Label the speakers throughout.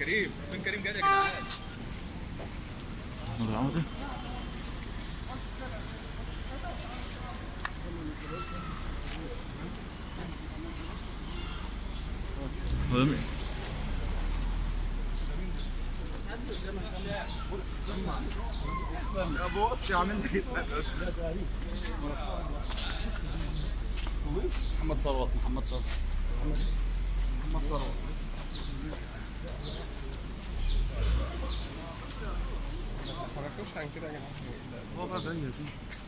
Speaker 1: كريم فين كريم جاد يا جدعان
Speaker 2: نور العودة مهم
Speaker 3: يا بوش يا عامل لي
Speaker 2: محمد ثروت محمد ثروت
Speaker 3: محمد ثروت
Speaker 1: ما حركوش عن كده يا جدعان
Speaker 3: هو بقى دنيا دي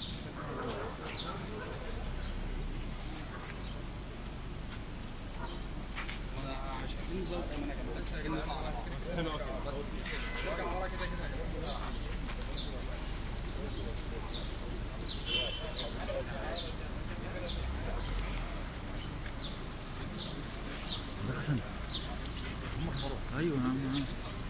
Speaker 1: مش عايزين نزود ايمن يا جماعه بس عايزين نطلع على كده بس نرجع ورا كده كده يا جماعه
Speaker 2: ده حسن ايوه نعم نعم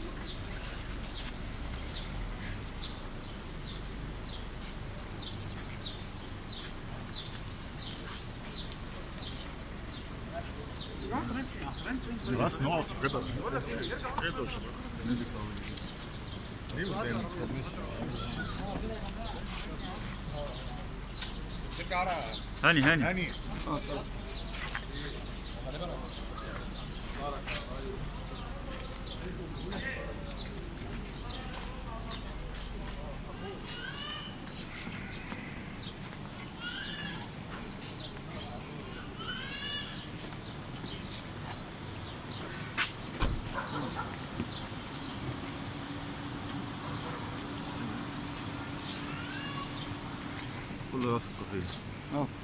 Speaker 4: Was? Nur aus Ritter.
Speaker 1: نرجع ورا
Speaker 2: هاني هاني
Speaker 4: يعني
Speaker 2: كله يوافق فيه
Speaker 3: اه